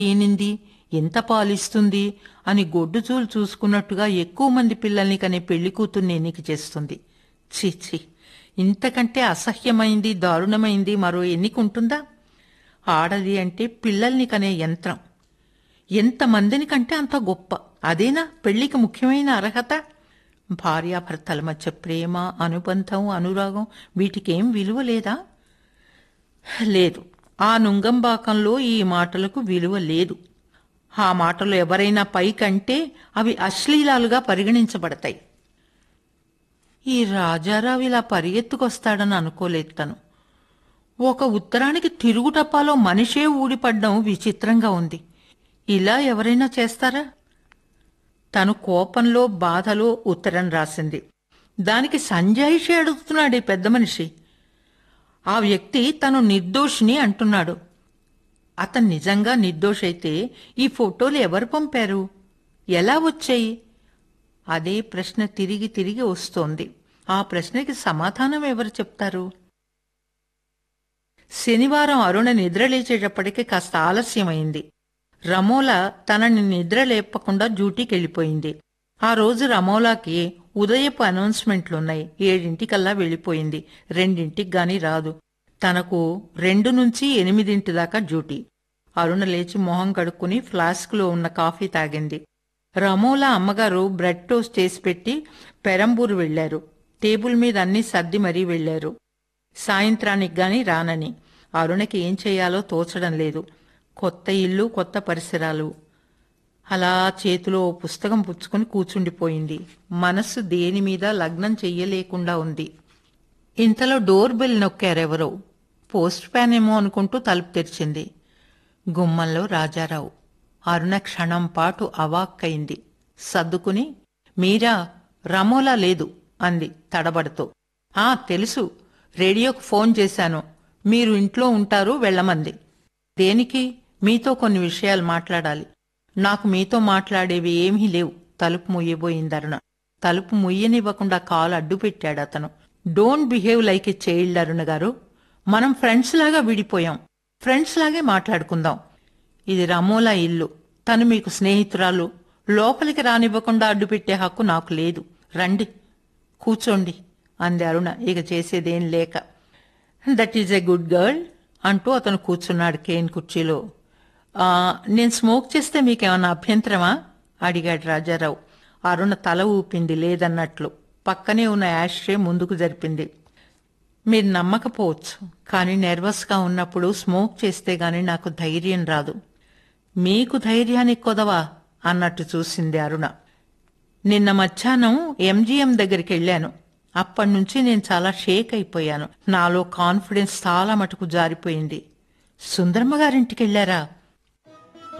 ఏనింది ఎంత పాలిస్తుంది అని గొడ్డుచూలు చూసుకున్నట్టుగా ఎక్కువ మంది పిల్లల్ని కనే పెళ్లి కూతుర్ని ఎన్నిక చేస్తుంది ఛీ ఛీ ఇంతకంటే అసహ్యమైంది దారుణమైంది మరో ఎన్నిక ఉంటుందా ఆడది అంటే పిల్లల్ని కనే యంత్రం ఎంతమందిని కంటే అంత గొప్ప అదేనా పెళ్లికి ముఖ్యమైన అర్హత భార్యాభర్తల మధ్య ప్రేమ అనుబంధం అనురాగం వీటికేం విలువ లేదా లేదు ఆ నుంగంబాకంలో ఈ మాటలకు విలువ లేదు ఆ మాటలు ఎవరైనా పైకంటే అవి అశ్లీలాలుగా పరిగణించబడతాయి ఈ రాజారావు ఇలా పరిగెత్తుకొస్తాడని అనుకోలేదు తను ఒక ఉత్తరానికి తిరుగుటప్పాలో మనిషే ఊడిపడ్డం విచిత్రంగా ఉంది ఇలా ఎవరైనా చేస్తారా తను కోపంలో బాధలో ఉత్తరం రాసింది దానికి సంజాయిషి అడుగుతున్నాడు ఈ పెద్ద మనిషి ఆ వ్యక్తి తను నిర్దోషిని అంటున్నాడు అతను నిజంగా నిర్దోషైతే ఈ ఫోటోలు ఎవరు పంపారు ఎలా వచ్చాయి అదే ప్రశ్న తిరిగి తిరిగి వస్తోంది ఆ ప్రశ్నకి సమాధానం ఎవరు చెప్తారు శనివారం అరుణ నిద్రలేచేటప్పటికి కాస్త ఆలస్యమైంది రమోలా తనని నిద్ర లేపకుండా డ్యూటీకి వెళ్ళిపోయింది ఆ రోజు రమోలాకి ఉదయపు అనౌన్స్మెంట్లున్నాయి ఏడింటికల్లా వెళ్ళిపోయింది రెండింటికి గాని రాదు తనకు రెండు నుంచి ఎనిమిదింటి దాకా డ్యూటీ అరుణ లేచి మొహం కడుక్కుని ఫ్లాస్క్లో ఉన్న కాఫీ తాగింది రమోలా అమ్మగారు బ్రెడ్ టోస్ట్ చేసి పెట్టి పెరంబూరు వెళ్లారు టేబుల్ మీద అన్ని సర్ది మరీ వెళ్లారు సాయంత్రానికి గాని రానని అరుణకి ఏం చేయాలో తోచడం లేదు కొత్త ఇల్లు కొత్త పరిసరాలు అలా చేతిలో ఓ పుస్తకం పుచ్చుకొని కూచుండిపోయింది మనస్సు దేని మీద లగ్నం చెయ్యలేకుండా ఉంది ఇంతలో డోర్ బెల్ నొక్కారెవరో పోస్ట్ ప్యాన్ ఏమో అనుకుంటూ తలుపు తెరిచింది గుమ్మంలో రాజారావు అరుణ క్షణం పాటు అవాక్కయింది సర్దుకుని మీరా రమోలా లేదు అంది తడబడుతూ ఆ తెలుసు రేడియోకు ఫోన్ చేశాను మీరు ఇంట్లో ఉంటారు వెళ్ళమంది దేనికి మీతో కొన్ని విషయాలు మాట్లాడాలి నాకు మీతో మాట్లాడేవి ఏమీ లేవు తలుపు ముయ్యబోయింది అరుణ తలుపు ముయ్యనివ్వకుండా కాలు అడ్డు పెట్టాడు అతను don't behave like a child Aruna garu మనం ఫ్రెండ్స్ లాగా విడిపోయాం ఫ్రెండ్స్ లాగే మాట్లాడుకుందాం ఇది రమోలా ఇల్లు తను మీకు స్నేహితురాలు లోపలికి రానివ్వకుండా అడ్డుపెట్టే హక్కు నాకు లేదు రండి కూర్చోండి అంది అరుణ ఇక చేసేదేం లేక that is a good girl అంటూ అతను కూర్చున్నాడు కేన్ కుర్చీలో "ఆ, నేను స్మోక్ చేస్తే మీకేమన్నా అభ్యంతరమా అడిగాడు రాజారావు అరుణ తల ఊపింది లేదన్నట్లు పక్కనే ఉన్న యాష్ట్రే ముందుకు జరిపింది మీరు నమ్మకపోవచ్చు కానీ నెర్వస్గా ఉన్నప్పుడు స్మోక్ చేస్తే గాని నాకు ధైర్యం రాదు మీకు ధైర్యానికి కొదవా అన్నట్టు చూసింది అరుణ నిన్న మధ్యాహ్నం ఎంజీఎం దగ్గరికి వెళ్ళాను అప్పటి నుంచి నేను చాలా షేక్ అయిపోయాను నాలో కాన్ఫిడెన్స్ చాలా మటుకు జారిపోయింది సుందరమ్మ గారింటికి వెళ్ళారా